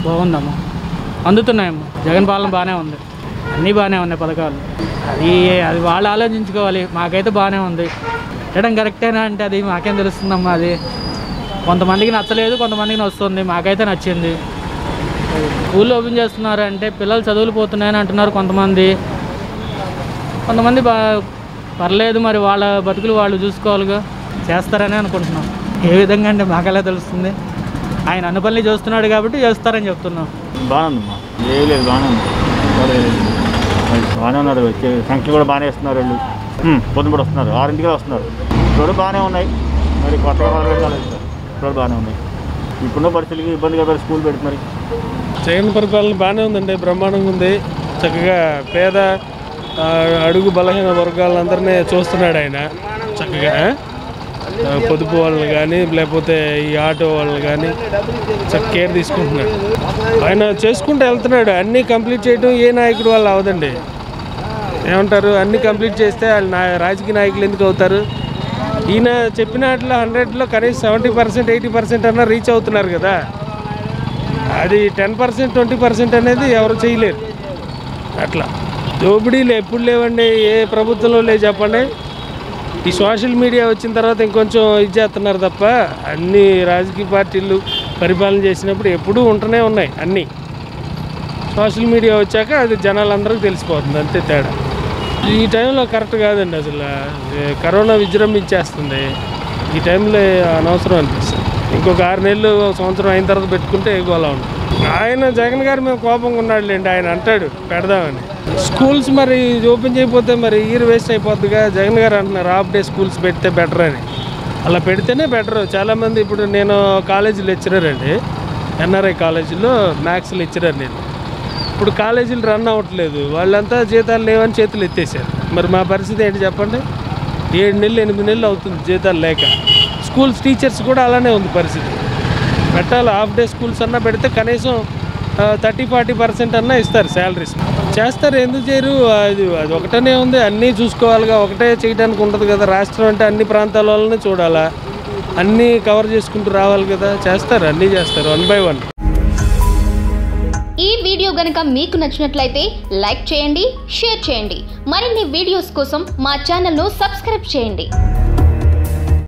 బాగుందమ్మా అందుతున్నాయమ్మా జగన్ పాలన బాగానే ఉంది అన్నీ బాగానే ఉన్నాయి పథకాలు అది అది వాళ్ళు ఆలోచించుకోవాలి మాకైతే బాగానే ఉంది చేయడం కరెక్టేనా అంటే అది మాకేం తెలుస్తుందమ్మా అది కొంతమందికి నచ్చలేదు కొంతమందికి నచ్చుతుంది మాకైతే నచ్చింది స్కూల్ ఓపెన్ చేస్తున్నారు అంటే పిల్లలు చదువులు పోతున్నాయని అంటున్నారు కొంతమంది కొంతమంది బా పర్లేదు మరి వాళ్ళ బతుకులు వాళ్ళు చూసుకోవాలిగా చేస్తారని అనుకుంటున్నాం ఏ విధంగా అంటే మాకెలా తెలుస్తుంది ఆయన అన్ని పనులు చూస్తున్నాడు కాబట్టి చేస్తారని చెప్తున్నాం బాగానే ఉందమ్మా ఏం లేదు బాగానే ఉంది పర్వాలేదు. మరి బాగానే ఉన్నారు వచ్చే సంఖ్య కూడా బాగానే ఇస్తున్నారు వాళ్ళు ఉమ్, పొద్దున కూడా వస్తున్నారు ఆరింటికే వస్తున్నారు ఇప్పుడు బాగానే ఉన్నాయి మరి కొత్తగా మొదలు పెట్టాలి ఇప్పుడు బాగానే ఉన్నాయి ఇప్పుడున్న పరిస్థితులకి ఇబ్బందిగా మరి స్కూల్ పెడుతున్నారు జగన్ పరిపాలన బాగానే ఉందండి బ్రహ్మాండంగా ఉంది చక్కగా పేద ఆ, అడుగు బలహీన వర్గాలందరినీ చూస్తున్నాడు ఆయన చక్కగా ఆ, పొదుపు వాళ్ళని కానీ లేకపోతే ఈ ఆటో వాళ్ళని కానీ చక్కగా కేర్ తీసుకుంటున్నాడు ఆయన చేసుకుంటూ వెళ్తున్నాడు అన్నీ కంప్లీట్ చేయడం ఏ నాయకుడు వాళ్ళు అవదండి ఏమంటారు అన్నీ కంప్లీట్ చేస్తే వాళ్ళు నా రాజకీయ నాయకులు ఎందుకు అవుతారు ఈయన చెప్పిన వాటిలో హండ్రెడ్లో కనీసం సెవెంటీ పర్సెంట్ ఎయిటీ పర్సెంట్ అన్నా రీచ్ అవుతున్నారు కదా అది టెన్ పర్సెంట్ ట్వంటీ పర్సెంట్ అనేది ఎవరు చేయలేరు అట్లా దోపిడీలు ఎప్పుడు లేవండి ఏ ప్రభుత్వంలో లేదు చెప్పండి ఈ సోషల్ మీడియా వచ్చిన తర్వాత ఇంకొంచెం ఇది చేస్తున్నారు తప్ప అన్ని రాజకీయ పార్టీలు పరిపాలన చేసినప్పుడు ఎప్పుడూ ఉంటూనే ఉన్నాయి అన్నీ సోషల్ మీడియా వచ్చాక అది జనాలందరికీ తెలిసిపోతుంది అంతే తేడా ఈ టైంలో కరెక్ట్ కాదండి అసలు ఏ కరోనా విజృంభించేస్తుంది ఈ టైంలో అనవసరం అనిపిస్తుంది ఇంకొక ఆరు నెలలు ఒక సంవత్సరం అయిన తర్వాత పెట్టుకుంటే ఎక్కువలా ఉంటుంది ఆయన జగన్ గారి మీద కోపంగా ఉన్నాడులేండి ఆయన అంటాడు పెడదామని స్కూల్స్ మరి ఓపెన్ చేయకపోతే మరి ఇయర్ వేస్ట్ అయిపోద్దిగా జగన్ గారు అంటున్నారు హాఫ్ డే స్కూల్స్ పెడితే బెటర్ అని అలా పెడితేనే బెటర్ చాలామంది ఇప్పుడు నేను కాలేజీ లెక్చరర్ అండి ఎన్ఆర్ఐ కాలేజీలో మ్యాథ్స్ లెక్చరర్ నేను ఇప్పుడు కాలేజీలు రన్ అవ్వట్లేదు వాళ్ళంతా జీతాలు లేవని చేతులు ఎత్తేసారు మరి మా పరిస్థితి ఏంటి చెప్పండి ఏడు నెలలు ఎనిమిది నెలలు అవుతుంది జీతాలు లేక స్కూల్స్ టీచర్స్ కూడా అలానే ఉంది పరిస్థితి పెట్టాలి హాఫ్ డే స్కూల్స్ అన్నా పెడితే కనీసం థర్టీ ఫార్టీ పర్సెంట్ అన్నా ఇస్తారు శాలరీస్ చేస్తారు ఎందుకు చేయరు అది అది ఒకటనే ఉంది అన్నీ చూసుకోవాలిగా ఒకటే చేయడానికి ఉండదు కదా రాష్ట్రం అంటే అన్ని ప్రాంతాల వాళ్ళని చూడాలా అన్నీ కవర్ చేసుకుంటూ రావాలి కదా చేస్తారు అన్నీ చేస్తారు వన్ బై వన్ ఈ వీడియో గనుక మీకు నచ్చినట్లయితే లైక్ చేయండి షేర్ చేయండి మరిన్ని వీడియోస్ కోసం మా ఛానల్ను సబ్స్క్రైబ్ చేయండి